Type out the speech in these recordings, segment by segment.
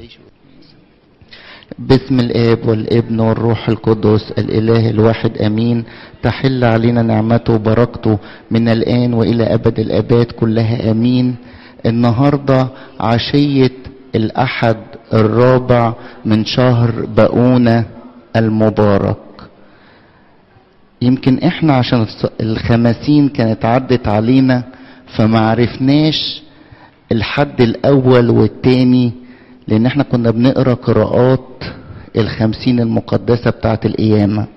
باسم الاب والابن والروح القدس الاله الواحد امين تحل علينا نعمته وبركته من الان والى ابد الاباد كلها امين النهارده عشيه الاحد الرابع من شهر باونه المبارك يمكن احنا عشان الخمسين كانت عدت علينا فما عرفناش الحد الاول والتاني لان احنا كنا بنقرا قراءات الخمسين المقدسة بتاعت القيامة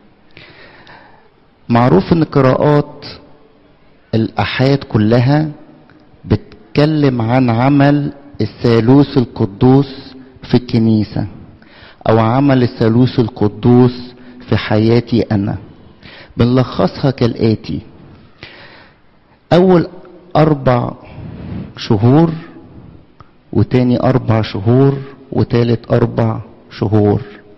معروف ان قراءات الاحاد كلها بتتكلم عن عمل الثالوث القدوس في الكنيسة او عمل الثالوث القدوس في حياتي انا بنلخصها كالاتي اول اربع شهور وتاني اربع شهور وتالت اربع شهور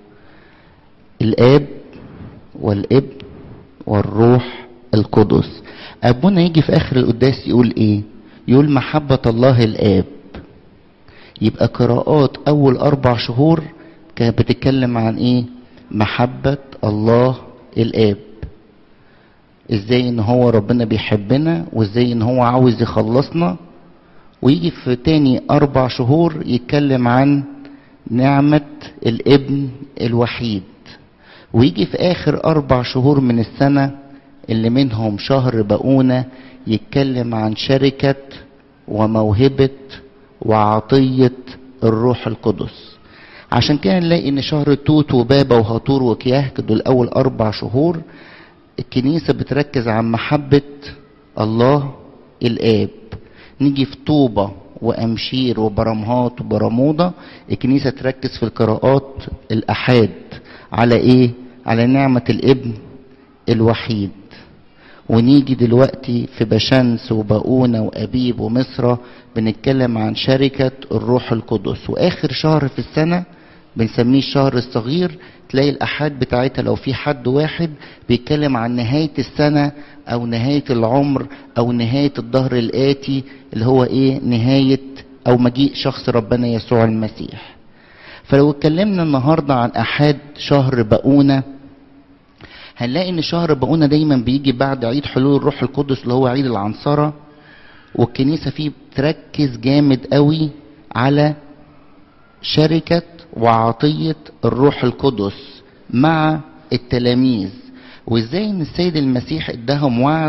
الاب والابن والروح القدس ابونا يجي في اخر القداس يقول ايه يقول محبة الله الاب يبقى قراءات اول اربع شهور كانت بتتكلم عن ايه محبة الله الاب ازاي ان هو ربنا بيحبنا وازاي ان هو عاوز يخلصنا ويجي في تاني اربع شهور يتكلم عن نعمة الابن الوحيد ويجي في اخر اربع شهور من السنة اللي منهم شهر بقونة يتكلم عن شركة وموهبة وعطية الروح القدس عشان كده نلاقي ان شهر توت وبابا وهطور وكياهك دول اول اربع شهور الكنيسة بتركز عن محبة الله الآب نيجي في طوبة وأمشير وبرمهات وبرموضة الكنيسة تركز في القراءات الأحاد على إيه؟ على نعمة الابن الوحيد ونيجي دلوقتي في بشمس وبقونة وأبيب ومصر بنتكلم عن شركة الروح القدس وآخر شهر في السنة بنسميه الشهر الصغير تلاقي الأحاد بتاعتها لو في حد واحد بيتكلم عن نهاية السنة أو نهاية العمر أو نهاية الظهر الآتي اللي هو إيه نهاية أو مجيء شخص ربنا يسوع المسيح فلو اتكلمنا النهاردة عن أحاد شهر بقونة هنلاقي ان شهر بقونة دايما بيجي بعد عيد حلول الروح القدس اللي هو عيد العنصرة والكنيسة فيه بتركز جامد قوي على شركة وعطية الروح القدس مع التلاميذ وازاي ان السيد المسيح اداهم وعد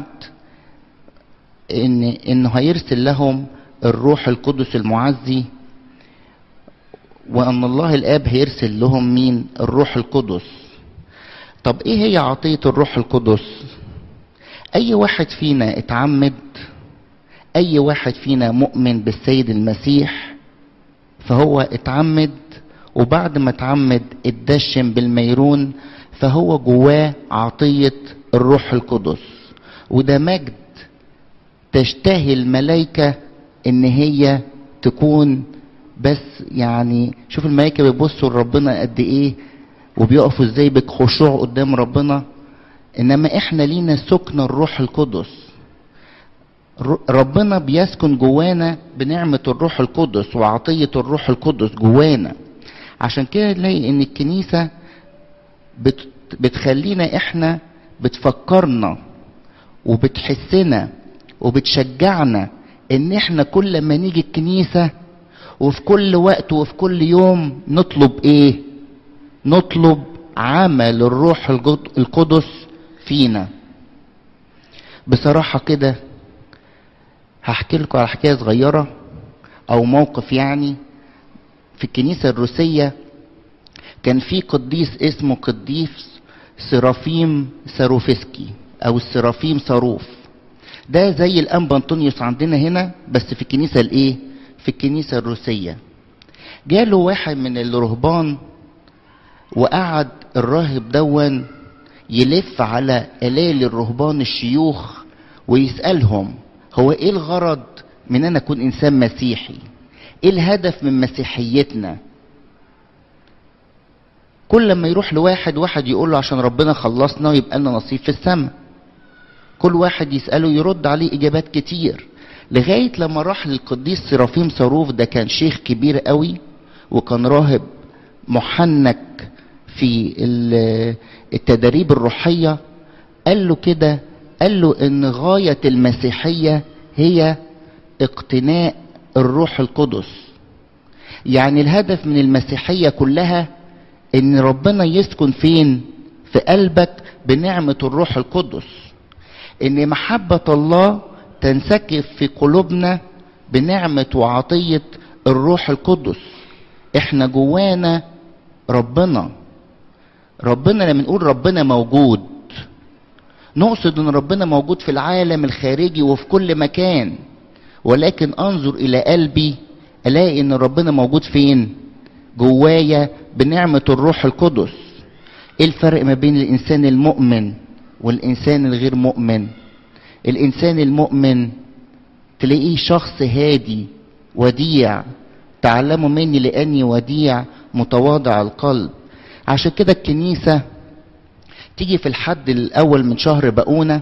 ان انه هيرسل لهم الروح القدس المعزي وان الله الاب هيرسل لهم مين الروح القدس طب ايه هي عطية الروح القدس اي واحد فينا اتعمد اي واحد فينا مؤمن بالسيد المسيح فهو اتعمد وبعد ما اتعمد اتدشن بالميرون فهو جواه عطية الروح القدس وده مجد تشتهي الملائكة ان هي تكون بس يعني شوف الملائكة بيبصوا لربنا قد ايه وبيقفوا ازاي بخشوع قدام ربنا انما احنا لينا سكن الروح القدس ربنا بيسكن جوانا بنعمة الروح القدس وعطية الروح القدس جوانا عشان كده نلاقي ان الكنيسة بت بتخلينا احنا بتفكرنا وبتحسنا وبتشجعنا ان احنا كل ما نيجي الكنيسة وفي كل وقت وفي كل يوم نطلب ايه نطلب عمل الروح القدس فينا بصراحة كده هحكي لكم على حكاية صغيرة او موقف يعني في الكنيسة الروسية كان في قديس اسمه قديس سرافيم ساروفسكي او السرافيم صاروف ده زي الانبا انطونيوس عندنا هنا بس في الكنيسة الايه في الكنيسة الروسية جاله واحد من الرهبان وقعد الراهب دون يلف على قلال الرهبان الشيوخ ويسألهم هو ايه الغرض من ان اكون انسان مسيحي ايه الهدف من مسيحيتنا كل لما يروح لواحد واحد يقول له عشان ربنا خلصنا ويبقى لنا نصيب في السماء كل واحد يسأله يرد عليه إجابات كتير لغاية لما راح للقديس سرافيم صاروف ده كان شيخ كبير قوي وكان راهب محنك في التدريب الروحية قال له كده قال له ان غاية المسيحية هي اقتناء الروح القدس يعني الهدف من المسيحية كلها ان ربنا يسكن فين في قلبك بنعمة الروح القدس ان محبة الله تنسكب في قلوبنا بنعمة وعطية الروح القدس احنا جوانا ربنا ربنا لما نقول ربنا موجود نقصد ان ربنا موجود في العالم الخارجي وفي كل مكان ولكن انظر الى قلبي الاقي ان ربنا موجود فين جوايا بنعمة الروح القدس ايه الفرق ما بين الانسان المؤمن والانسان الغير مؤمن الانسان المؤمن تلاقيه شخص هادي وديع تعلموا مني لاني وديع متواضع القلب عشان كده الكنيسة تيجي في الحد الاول من شهر بقونة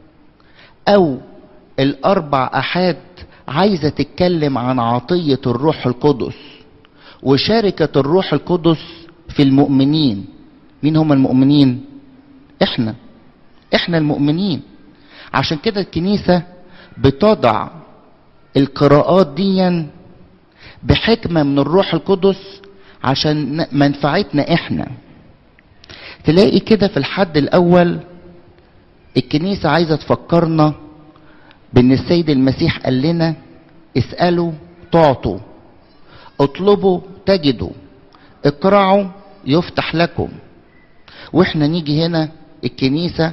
او الاربع احاد عايزة تتكلم عن عطية الروح القدس وشاركة الروح القدس في المؤمنين مين هم المؤمنين احنا احنا المؤمنين عشان كده الكنيسة بتضع القراءات ديا بحكمة من الروح القدس عشان منفعتنا احنا تلاقي كده في الحد الاول الكنيسة عايزة تفكرنا بان السيد المسيح قال لنا اسألوا تعطوا اطلبوا تجدوا اقرعوا يفتح لكم واحنا نيجي هنا الكنيسة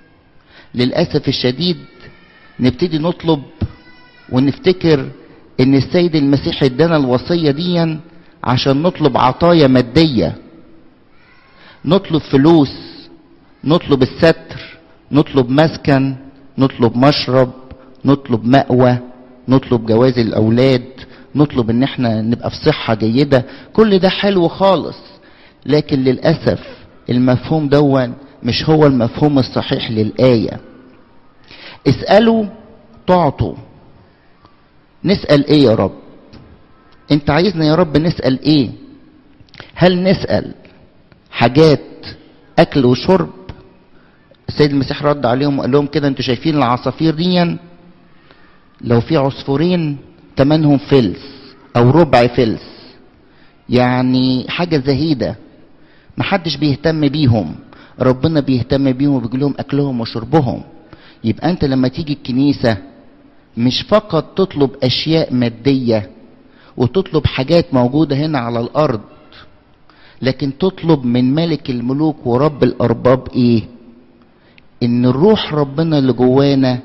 للأسف الشديد نبتدي نطلب ونفتكر ان السيد المسيح ادانا الوصية ديا عشان نطلب عطايا مادية نطلب فلوس نطلب الستر نطلب مسكن نطلب مشرب نطلب مأوى نطلب جواز الأولاد نطلب ان احنا نبقى في صحة جيدة كل ده حلو خالص لكن للأسف المفهوم دون مش هو المفهوم الصحيح للآية اسألوا تعطوا نسأل ايه يا رب انت عايزنا يا رب نسأل ايه هل نسأل حاجات اكل وشرب السيد المسيح رد عليهم وقال لهم كده انتوا شايفين العصافير دي لو في عصفورين تمنهم فلس او ربع فلس يعني حاجة زهيدة محدش بيهتم بيهم ربنا بيهتم بيهم وبيجي لهم اكلهم وشربهم يبقى انت لما تيجي الكنيسة مش فقط تطلب اشياء مادية وتطلب حاجات موجودة هنا على الارض لكن تطلب من ملك الملوك ورب الارباب ايه ان الروح ربنا اللي جوانا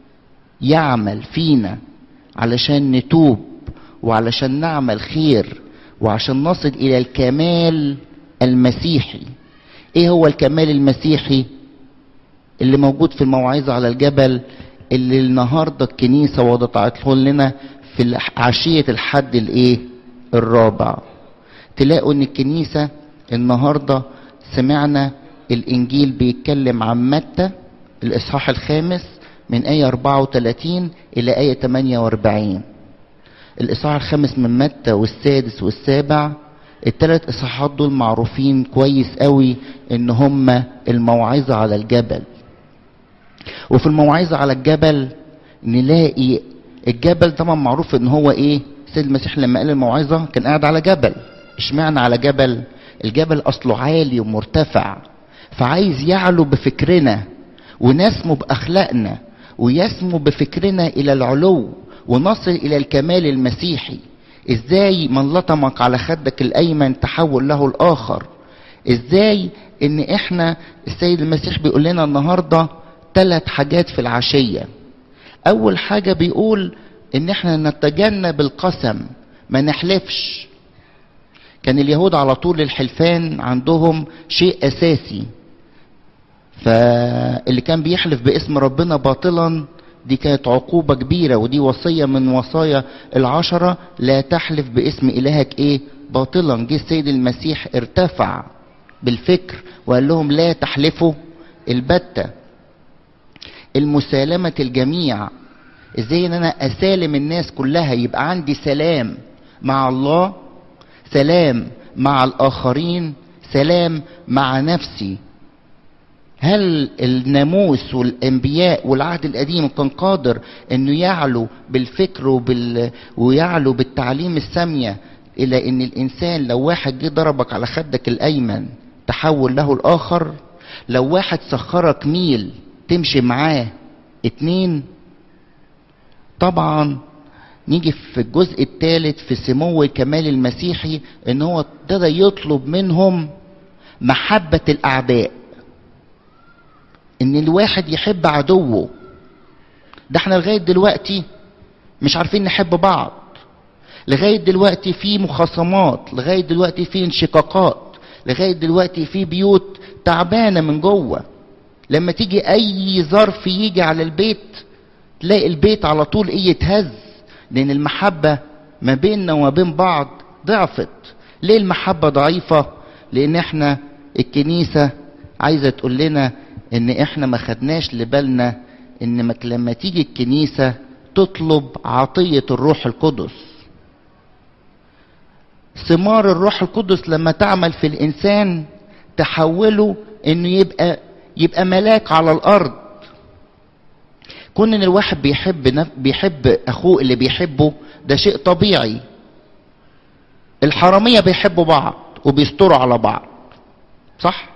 يعمل فينا علشان نتوب وعلشان نعمل خير وعشان نصل الى الكمال المسيحي ايه هو الكمال المسيحي اللي موجود في الموعظة على الجبل اللي النهاردة الكنيسة وضعته لنا في عشية الحد الايه الرابع تلاقوا ان الكنيسة النهاردة سمعنا الانجيل بيتكلم عن متى الاصحاح الخامس من آية 34 إلى آية 48 الإصحاح الخامس من متى والسادس والسابع الثلاث إصحاحات دول معروفين كويس قوي إن هم الموعظة على الجبل وفي الموعظة على الجبل نلاقي الجبل طبعا معروف إن هو إيه سيد المسيح لما قال الموعظة كان قاعد على جبل اشمعنى على جبل الجبل أصله عالي ومرتفع فعايز يعلو بفكرنا ونسمو بأخلاقنا ويسمو بفكرنا الى العلو ونصل الى الكمال المسيحي ازاي من لطمك على خدك الايمن تحول له الاخر ازاي ان احنا السيد المسيح بيقول لنا النهارده ثلاث حاجات في العشيه اول حاجه بيقول ان احنا نتجنب القسم ما نحلفش كان اليهود على طول الحلفان عندهم شيء اساسي فاللي كان بيحلف باسم ربنا باطلا دي كانت عقوبة كبيرة ودي وصية من وصايا العشرة لا تحلف باسم إلهك إيه باطلا جه السيد المسيح ارتفع بالفكر وقال لهم لا تحلفوا البتة المسالمة الجميع ازاي ان انا اسالم الناس كلها يبقى عندي سلام مع الله سلام مع الاخرين سلام مع نفسي هل الناموس والانبياء والعهد القديم كان قادر انه يعلو بالفكر وبال... ويعلو بالتعليم الساميه الى ان الانسان لو واحد جه ضربك على خدك الايمن تحول له الاخر لو واحد سخرك ميل تمشي معاه اتنين طبعا نيجي في الجزء الثالث في سمو الكمال المسيحي ان هو ابتدى يطلب منهم محبة الاعداء ان الواحد يحب عدوه ده احنا لغاية دلوقتي مش عارفين نحب بعض لغاية دلوقتي في مخاصمات لغاية دلوقتي في انشقاقات لغاية دلوقتي في بيوت تعبانة من جوه لما تيجي اي ظرف يجي على البيت تلاقي البيت على طول ايه يتهز لان المحبة ما بيننا وما بين بعض ضعفت ليه المحبة ضعيفة لان احنا الكنيسة عايزة تقول لنا ان احنا ما خدناش لبالنا ان لما تيجي الكنيسة تطلب عطية الروح القدس ثمار الروح القدس لما تعمل في الانسان تحوله انه يبقى يبقى ملاك على الارض كون ان الواحد بيحب نف... بيحب اخوه اللي بيحبه ده شيء طبيعي الحرامية بيحبوا بعض وبيستروا على بعض صح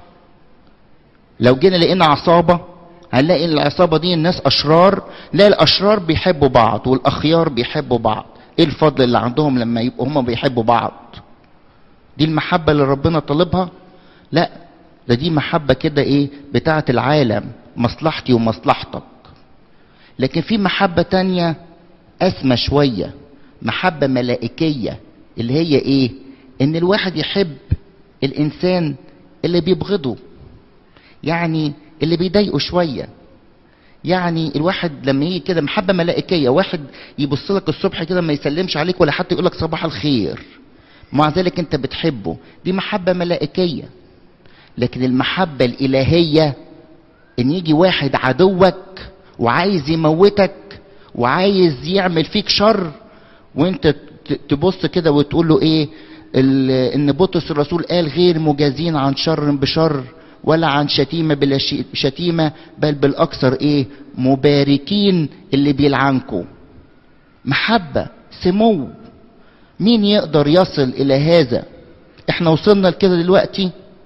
لو جينا لقينا عصابة هنلاقي ان العصابة دي الناس اشرار لا الاشرار بيحبوا بعض والاخيار بيحبوا بعض ايه الفضل اللي عندهم لما يبقوا هما بيحبوا بعض دي المحبة اللي ربنا طالبها لا ده دي محبة كده ايه بتاعة العالم مصلحتي ومصلحتك لكن في محبة تانية أسمى شوية محبة ملائكية اللي هي إيه؟ إن الواحد يحب الإنسان اللي بيبغضه يعني اللي بيضايقه شوية يعني الواحد لما يجي كده محبة ملائكية واحد يبص لك الصبح كده ما يسلمش عليك ولا حتى يقول لك صباح الخير مع ذلك انت بتحبه دي محبة ملائكية لكن المحبة الإلهية إن يجي واحد عدوك وعايز يموتك وعايز يعمل فيك شر وانت تبص كده وتقول له ايه ان بطرس الرسول قال غير مجازين عن شر بشر ولا عن شتيمة بلا شتيمة بل بالأكثر ايه مباركين اللي بيلعنكوا محبة سمو مين يقدر يصل إلى هذا احنا وصلنا لكده دلوقتي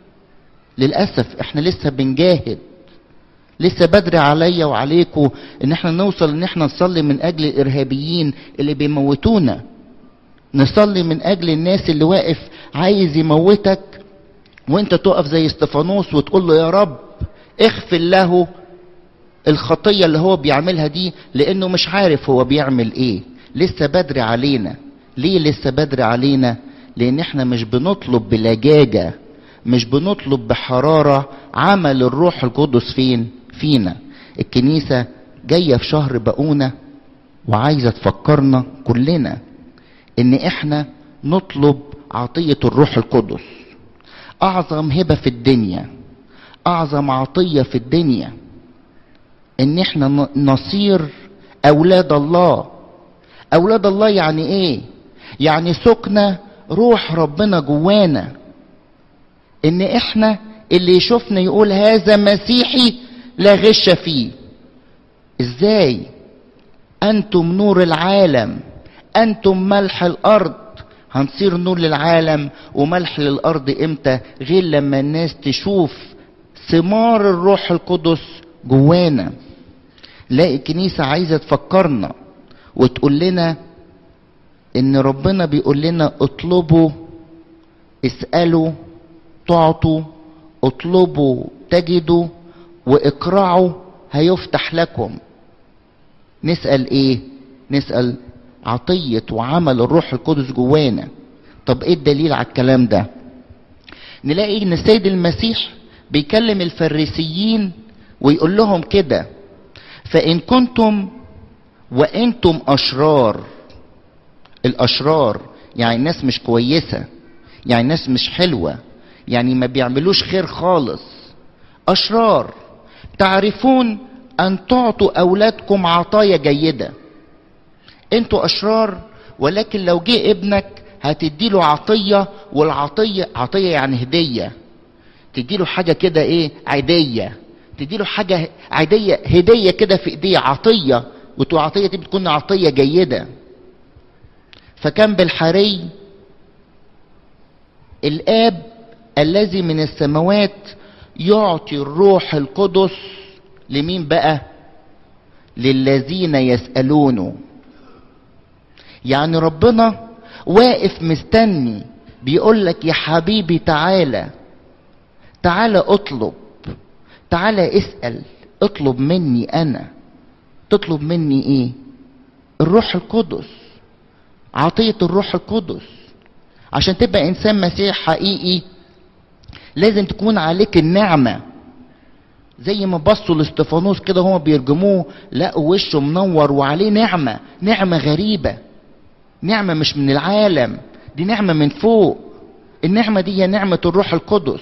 للأسف احنا لسه بنجاهد لسه بدري عليا وعليكم ان احنا نوصل ان احنا نصلي من اجل الارهابيين اللي بيموتونا نصلي من اجل الناس اللي واقف عايز يموتك وانت تقف زي استفانوس وتقول له يا رب اغفر له الخطية اللي هو بيعملها دي لانه مش عارف هو بيعمل ايه لسه بدري علينا ليه لسه بدري علينا لان احنا مش بنطلب بلجاجة مش بنطلب بحرارة عمل الروح القدس فين فينا الكنيسة جاية في شهر بقونة وعايزة تفكرنا كلنا ان احنا نطلب عطية الروح القدس اعظم هبة في الدنيا اعظم عطية في الدنيا ان احنا نصير اولاد الله اولاد الله يعني ايه يعني سكنة روح ربنا جوانا ان احنا اللي يشوفنا يقول هذا مسيحي لا غش فيه ازاي انتم نور العالم انتم ملح الارض هنصير نور للعالم وملح للارض امتى غير لما الناس تشوف ثمار الروح القدس جوانا لاقي الكنيسة عايزة تفكرنا وتقول لنا ان ربنا بيقول لنا اطلبوا اسألوا تعطوا اطلبوا تجدوا واقرعوا هيفتح لكم نسأل ايه نسأل عطية وعمل الروح القدس جوانا طب ايه الدليل على الكلام ده نلاقي ان السيد المسيح بيكلم الفريسيين ويقول لهم كده فان كنتم وانتم اشرار الاشرار يعني الناس مش كويسة يعني الناس مش حلوة يعني ما بيعملوش خير خالص اشرار تعرفون ان تعطوا اولادكم عطايا جيده انتوا اشرار ولكن لو جه ابنك هتديله عطية والعطية عطية يعني هدية تديله حاجة كده ايه عادية تديله حاجة عادية هدية كده في ايديه عطية وعطية دي بتكون عطية جيدة فكان بالحري الاب الذي من السماوات يعطي الروح القدس لمين بقى للذين يسألونه يعني ربنا واقف مستني بيقول لك يا حبيبي تعالى تعالى اطلب تعالى اسأل اطلب مني انا تطلب مني ايه الروح القدس عطية الروح القدس عشان تبقى انسان مسيح حقيقي لازم تكون عليك النعمة زي ما بصوا لاستفانوس كده هما بيرجموه لقوا وشه منور وعليه نعمة نعمة غريبة نعمة مش من العالم دي نعمة من فوق النعمة دي هي نعمة الروح القدس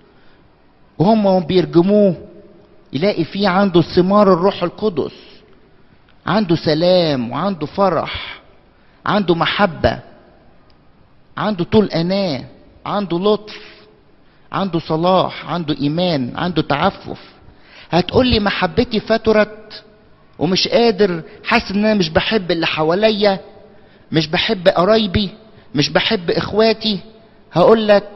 وهم بيرجموه يلاقي فيه عنده ثمار الروح القدس عنده سلام وعنده فرح عنده محبة عنده طول أناة عنده لطف عنده صلاح عنده إيمان عنده تعفف هتقول لي محبتي فترت ومش قادر حاسس ان انا مش بحب اللي حواليا مش بحب قرايبي مش بحب اخواتي هقول لك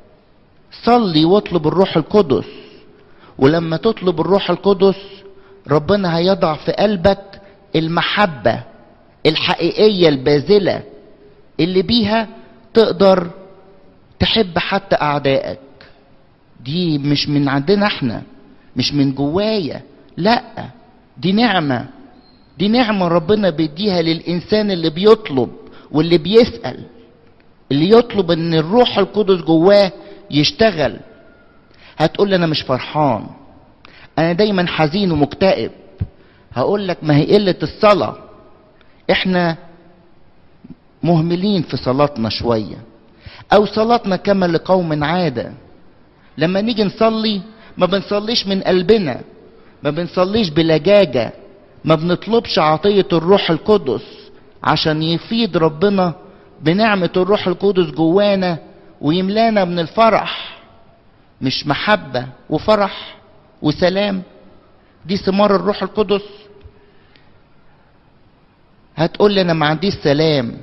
صلي واطلب الروح القدس ولما تطلب الروح القدس ربنا هيضع في قلبك المحبة الحقيقية الباذلة اللي بيها تقدر تحب حتى أعدائك دي مش من عندنا احنا مش من جوايا لا دي نعمة دي نعمة ربنا بيديها للإنسان اللي بيطلب واللي بيسأل اللي يطلب ان الروح القدس جواه يشتغل هتقول لي انا مش فرحان انا دايما حزين ومكتئب هقول لك ما هي قلة الصلاة احنا مهملين في صلاتنا شوية او صلاتنا كما لقوم عادة لما نيجي نصلي ما بنصليش من قلبنا ما بنصليش بلجاجة ما بنطلبش عطية الروح القدس عشان يفيد ربنا بنعمة الروح القدس جوانا ويملانا من الفرح مش محبة وفرح وسلام دي ثمار الروح القدس هتقول لي انا ما عنديش سلام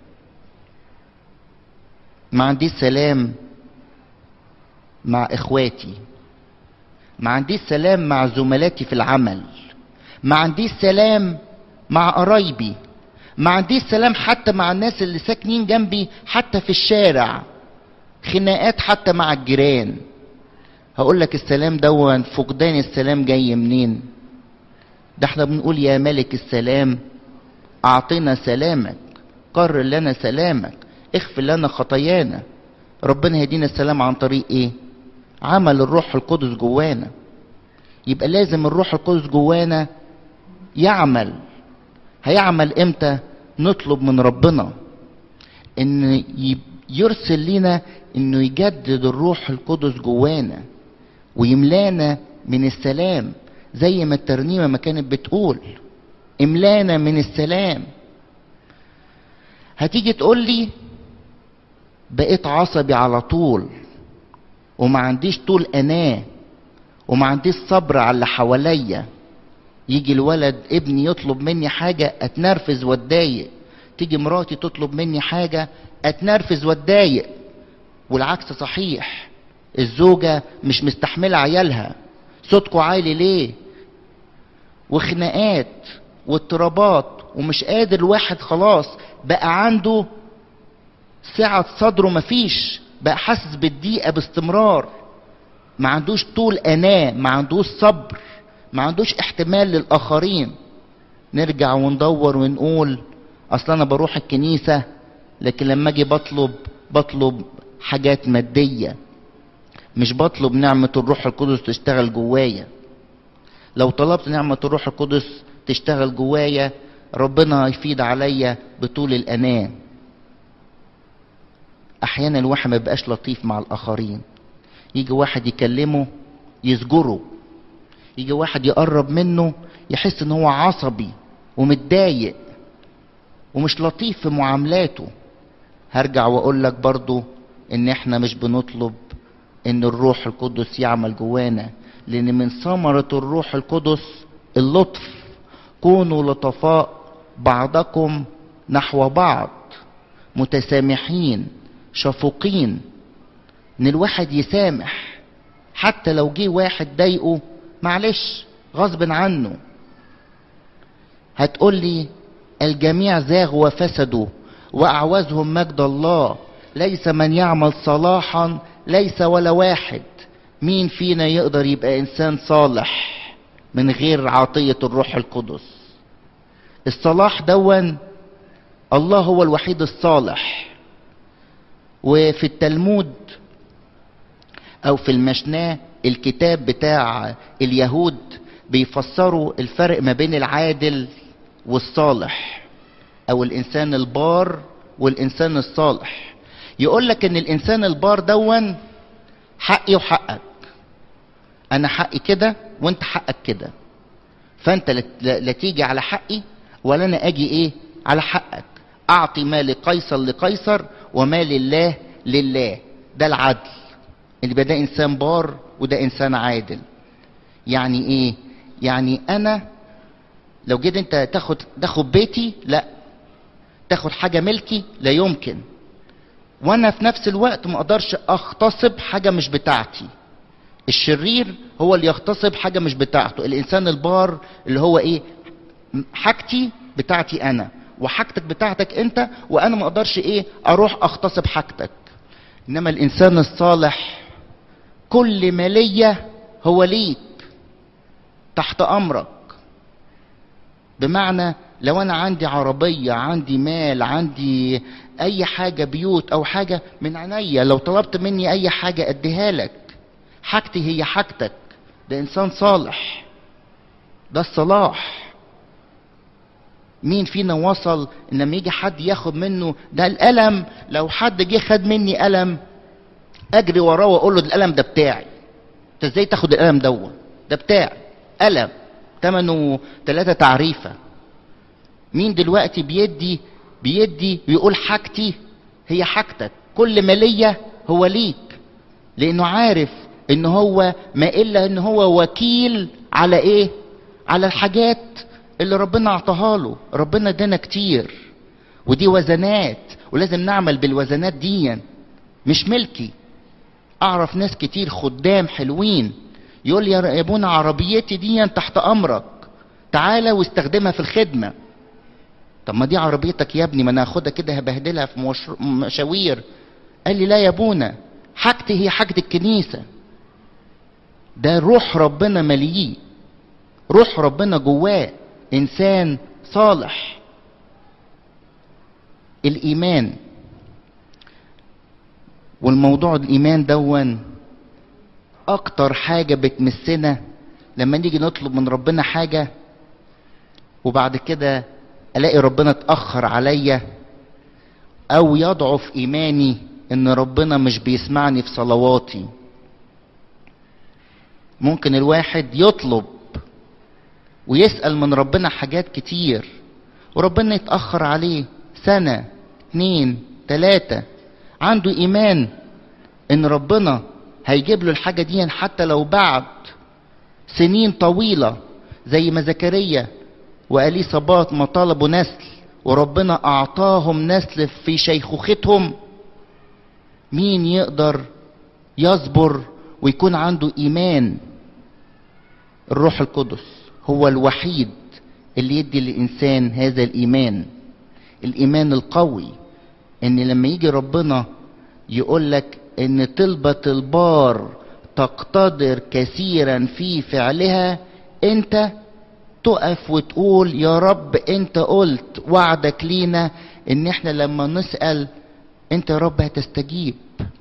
ما عنديش سلام مع اخواتي ما عنديش سلام مع زملاتي في العمل ما عنديش سلام مع قرايبي ما عنديش سلام حتى مع الناس اللي ساكنين جنبي حتى في الشارع خناقات حتى مع الجيران هقول لك السلام دون فقدان السلام جاي منين ده احنا بنقول يا ملك السلام اعطنا سلامك قرر لنا سلامك اغفر لنا خطايانا ربنا يهدينا السلام عن طريق ايه عمل الروح القدس جوانا يبقى لازم الروح القدس جوانا يعمل هيعمل امتى نطلب من ربنا ان يرسل لنا انه يجدد الروح القدس جوانا ويملانا من السلام زي ما الترنيمه ما كانت بتقول املانا من السلام هتيجي تقول لي بقيت عصبي على طول وما عنديش طول اناه وما عنديش صبر على اللي حواليا يجي الولد ابني يطلب مني حاجة اتنرفز واتضايق تيجي مراتي تطلب مني حاجة اتنرفز واتضايق والعكس صحيح الزوجة مش مستحملة عيالها صوتكوا عالي ليه وخناقات واضطرابات ومش قادر الواحد خلاص بقى عنده سعة صدره مفيش بقى حاسس بالضيقة باستمرار ما عندوش طول أناة ما عندوش صبر ما عندوش احتمال للآخرين نرجع وندور ونقول أصل أنا بروح الكنيسة لكن لما أجي بطلب بطلب حاجات مادية مش بطلب نعمة الروح القدس تشتغل جوايا لو طلبت نعمة الروح القدس تشتغل جوايا ربنا يفيد عليا بطول الأناة أحيانا الواحد ما بيبقاش لطيف مع الآخرين يجي واحد يكلمه يزجره يجي واحد يقرب منه يحس ان هو عصبي ومتضايق ومش لطيف في معاملاته هرجع واقول لك برضو ان احنا مش بنطلب ان الروح القدس يعمل جوانا لان من ثمرة الروح القدس اللطف كونوا لطفاء بعضكم نحو بعض متسامحين شفوقين ان الواحد يسامح حتى لو جه واحد ضايقه معلش غصب عنه هتقول لي الجميع زاغوا وفسدوا واعوزهم مجد الله ليس من يعمل صلاحا ليس ولا واحد مين فينا يقدر يبقى انسان صالح من غير عطيه الروح القدس الصلاح دون الله هو الوحيد الصالح وفي التلمود او في المشناه الكتاب بتاع اليهود بيفسروا الفرق ما بين العادل والصالح او الانسان البار والانسان الصالح يقول لك ان الانسان البار دون حقي وحقك انا حقي كده وانت حقك كده فانت لا تيجي على حقي ولا انا اجي ايه على حقك اعطي ما لقيصر لقيصر وما لله لله ده العدل اللي ده انسان بار وده انسان عادل يعني ايه يعني انا لو جيت انت تاخد تاخد بيتي لا تاخد حاجه ملكي لا يمكن وانا في نفس الوقت ما اقدرش اغتصب حاجه مش بتاعتي الشرير هو اللي يغتصب حاجه مش بتاعته الانسان البار اللي هو ايه حاجتي بتاعتي انا وحاجتك بتاعتك انت وانا ما اقدرش ايه اروح اغتصب حاجتك انما الانسان الصالح كل ما ليا هو ليك تحت امرك بمعنى لو انا عندي عربية عندي مال عندي اي حاجة بيوت او حاجة من عينيا لو طلبت مني اي حاجة اديها لك حاجتي هي حاجتك ده انسان صالح ده الصلاح مين فينا وصل ان لما يجي حد ياخد منه ده الالم لو حد جه خد مني قلم اجري وراه واقول له ده القلم ده بتاعي انت ازاي تاخد القلم دوت ده بتاعي قلم ثمنه ثلاثة تعريفة مين دلوقتي بيدي بيدي ويقول حاجتي هي حاجتك كل ما ليا هو ليك لانه عارف ان هو ما الا ان هو وكيل على ايه على الحاجات اللي ربنا اعطاها له ربنا ادانا كتير ودي وزنات ولازم نعمل بالوزنات دي مش ملكي اعرف ناس كتير خدام حلوين يقول لي يا ابونا عربيتي دي تحت امرك تعالى واستخدمها في الخدمه طب ما دي عربيتك يا ابني ما انا هاخدها كده هبهدلها في مشاوير قال لي لا يا ابونا حاجتي هي حاجه الكنيسه ده روح ربنا ملييه روح ربنا جواه انسان صالح الايمان والموضوع الايمان دون اكتر حاجة بتمسنا لما نيجي نطلب من ربنا حاجة وبعد كده الاقي ربنا اتأخر عليا او يضعف ايماني ان ربنا مش بيسمعني في صلواتي ممكن الواحد يطلب ويسأل من ربنا حاجات كتير وربنا يتأخر عليه سنة اتنين تلاتة عنده ايمان ان ربنا هيجيب له الحاجة دي حتى لو بعد سنين طويلة زي ما زكريا وأليصابات ما طلبوا نسل وربنا أعطاهم نسل في شيخوختهم مين يقدر يصبر ويكون عنده إيمان الروح القدس هو الوحيد اللي يدي للإنسان هذا الإيمان الإيمان القوي إن لما يجي ربنا يقول لك ان طلبة البار تقتدر كثيرا في فعلها انت تقف وتقول يا رب انت قلت وعدك لينا ان احنا لما نسأل انت يا رب هتستجيب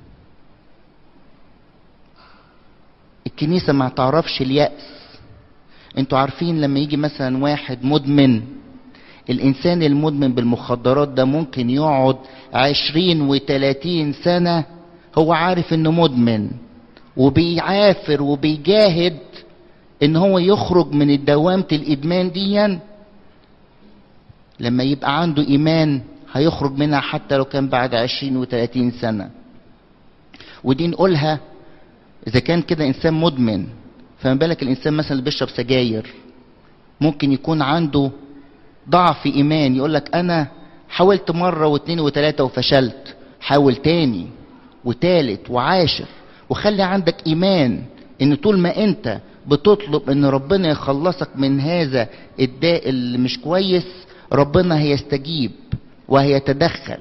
الكنيسة ما تعرفش اليأس انتوا عارفين لما يجي مثلا واحد مدمن الانسان المدمن بالمخدرات ده ممكن يقعد عشرين وتلاتين سنة هو عارف انه مدمن وبيعافر وبيجاهد ان هو يخرج من دوامة الادمان ديا لما يبقى عنده ايمان هيخرج منها حتى لو كان بعد عشرين وثلاثين سنة ودي نقولها إذا كان كده إنسان مدمن فما بالك الإنسان مثلا اللي بيشرب سجاير ممكن يكون عنده ضعف إيمان يقول لك أنا حاولت مرة واثنين وثلاثة وفشلت حاول تاني وتالت وعاشر وخلي عندك إيمان إن طول ما أنت بتطلب إن ربنا يخلصك من هذا الداء اللي مش كويس ربنا هيستجيب وهيتدخل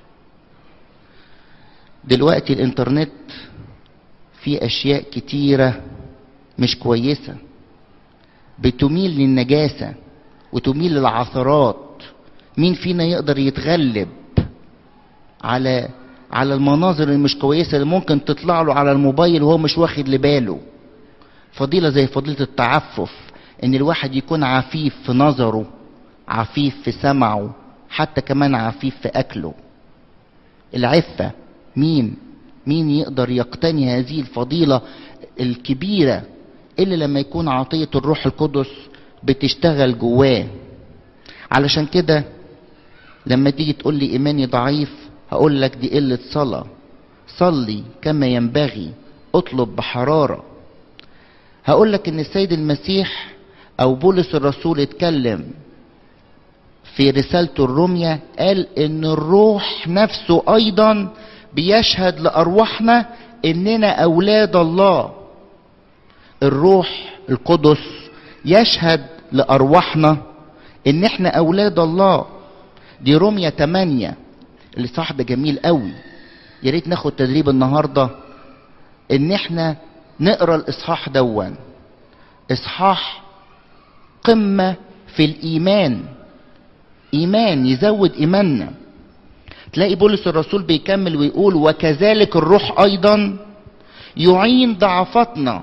دلوقتي الإنترنت فيه أشياء كتيرة مش كويسة بتميل للنجاسة وتميل للعثرات مين فينا يقدر يتغلب على على المناظر اللي مش كويسه اللي ممكن تطلع له على الموبايل وهو مش واخد لباله فضيله زي فضيله التعفف ان الواحد يكون عفيف في نظره عفيف في سمعه حتى كمان عفيف في اكله العفه مين مين يقدر يقتني هذه الفضيله الكبيره الا لما يكون عطيه الروح القدس بتشتغل جواه علشان كده لما تيجي تقول لي ايماني ضعيف هقول لك دي قله صلاه صلي كما ينبغي اطلب بحراره هقول لك ان السيد المسيح او بولس الرسول اتكلم في رسالته الرومية قال ان الروح نفسه ايضا بيشهد لارواحنا اننا اولاد الله الروح القدس يشهد لارواحنا ان احنا اولاد الله دي رومية 8 اللي صح ده جميل قوي يا ريت ناخد تدريب النهارده ان احنا نقرا الاصحاح دون اصحاح قمه في الايمان ايمان يزود ايماننا تلاقي بولس الرسول بيكمل ويقول وكذلك الروح ايضا يعين ضعفتنا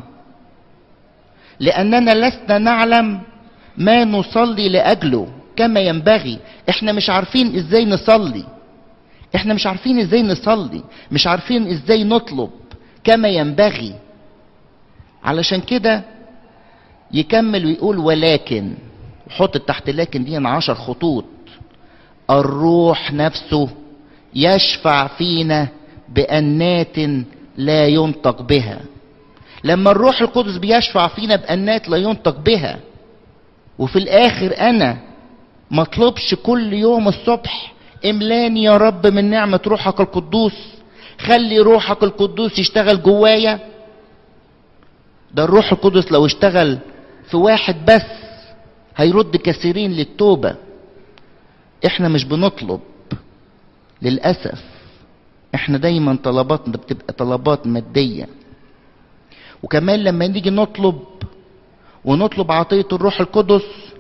لاننا لسنا نعلم ما نصلي لاجله كما ينبغي احنا مش عارفين ازاي نصلي احنا مش عارفين ازاي نصلي مش عارفين ازاي نطلب كما ينبغي علشان كده يكمل ويقول ولكن وحط تحت لكن دي عشر خطوط الروح نفسه يشفع فينا بأنات لا ينطق بها لما الروح القدس بيشفع فينا بأنات لا ينطق بها وفي الآخر أنا مطلبش كل يوم الصبح املاني يا رب من نعمة روحك القدوس خلي روحك القدوس يشتغل جوايا ده الروح القدس لو اشتغل في واحد بس هيرد كثيرين للتوبة احنا مش بنطلب للأسف احنا دايما طلباتنا بتبقى طلبات مادية وكمان لما نيجي نطلب ونطلب عطية الروح القدس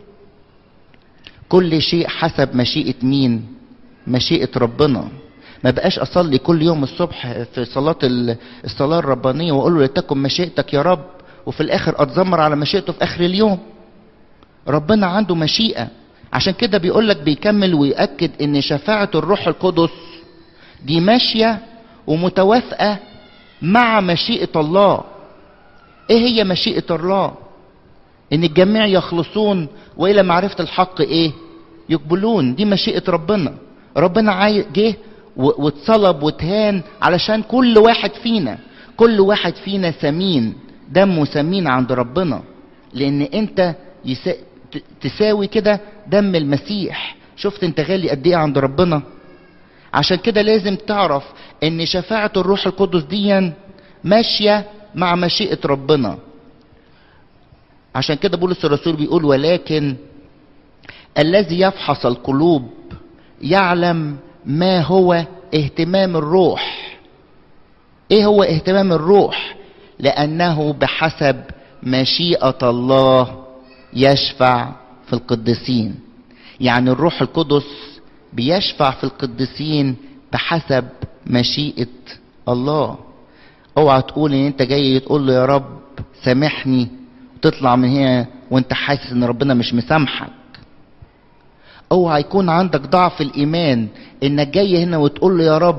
كل شيء حسب مشيئة مين مشيئة ربنا ما بقاش اصلي كل يوم الصبح في صلاة الصلاة الربانية واقول له لتكن مشيئتك يا رب وفي الاخر اتذمر على مشيئته في اخر اليوم ربنا عنده مشيئة عشان كده بيقول لك بيكمل ويأكد ان شفاعة الروح القدس دي ماشية ومتوافقة مع مشيئة الله ايه هي مشيئة الله ان الجميع يخلصون والى معرفة الحق ايه يقبلون دي مشيئة ربنا ربنا جه واتصلب واتهان علشان كل واحد فينا كل واحد فينا ثمين دمه ثمين عند ربنا لان انت يسا... تساوي كده دم المسيح شفت انت غالي قد ايه عند ربنا عشان كده لازم تعرف ان شفاعة الروح القدس دي ماشية مع مشيئة ربنا عشان كده بولس الرسول بيقول ولكن الذي يفحص القلوب يعلم ما هو اهتمام الروح ايه هو اهتمام الروح لانه بحسب مشيئه الله يشفع في القديسين يعني الروح القدس بيشفع في القديسين بحسب مشيئه الله اوعى تقول ان انت جاي تقول له يا رب سامحني وتطلع من هنا وانت حاسس ان ربنا مش مسامحك اوعى يكون عندك ضعف الايمان انك جاي هنا وتقول له يا رب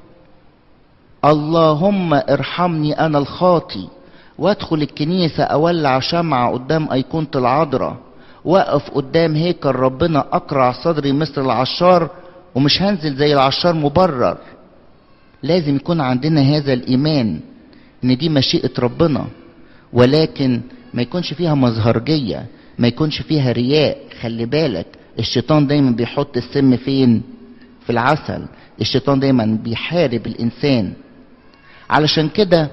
اللهم ارحمني انا الخاطي وادخل الكنيسة اولع شمعة قدام ايقونة العذراء واقف قدام هيكل ربنا اقرع صدري مثل العشار ومش هنزل زي العشار مبرر لازم يكون عندنا هذا الايمان ان دي مشيئه ربنا ولكن ما يكونش فيها مظهرجيه ما يكونش فيها رياء خلي بالك الشيطان دايما بيحط السم فين في العسل الشيطان دايما بيحارب الانسان علشان كده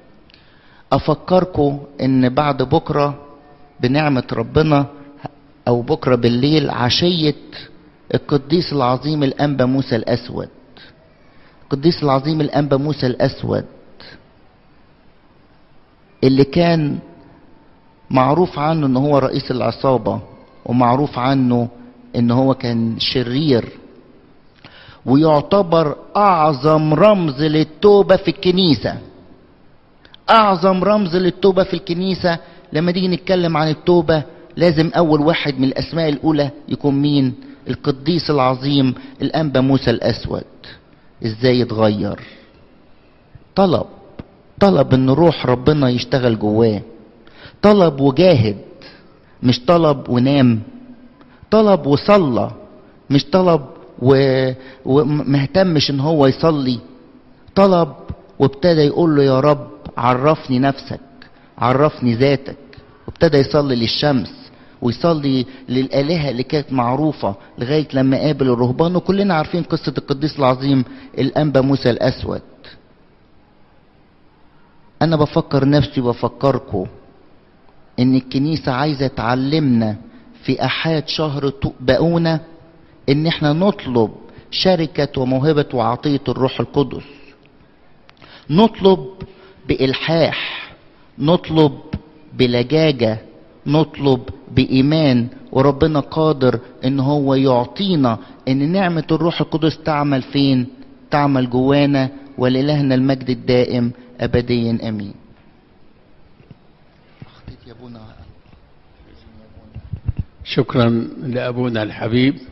افكركم ان بعد بكره بنعمه ربنا او بكره بالليل عشيه القديس العظيم الانبا موسى الاسود القديس العظيم الانبا موسى الاسود اللي كان معروف عنه ان هو رئيس العصابه ومعروف عنه ان هو كان شرير ويعتبر اعظم رمز للتوبه في الكنيسه اعظم رمز للتوبه في الكنيسه لما نيجي نتكلم عن التوبه لازم اول واحد من الاسماء الاولى يكون مين القديس العظيم الانبا موسى الاسود ازاي يتغير طلب طلب ان روح ربنا يشتغل جواه طلب وجاهد مش طلب ونام طلب وصلى مش طلب و... ومهتمش ان هو يصلي طلب وابتدى يقول له يا رب عرفني نفسك عرفني ذاتك وابتدى يصلي للشمس ويصلي للآلهة اللي كانت معروفة لغاية لما قابل الرهبان وكلنا عارفين قصة القديس العظيم الأنبا موسى الأسود أنا بفكر نفسي وبفكركم إن الكنيسة عايزة تعلمنا في أحاد شهر بقونا إن إحنا نطلب شركة وموهبة وعطية الروح القدس نطلب بإلحاح نطلب بلجاجة نطلب بإيمان وربنا قادر إن هو يعطينا إن نعمة الروح القدس تعمل فين؟ تعمل جوانا ولإلهنا المجد الدائم أبديا أمين. شكرا لأبونا الحبيب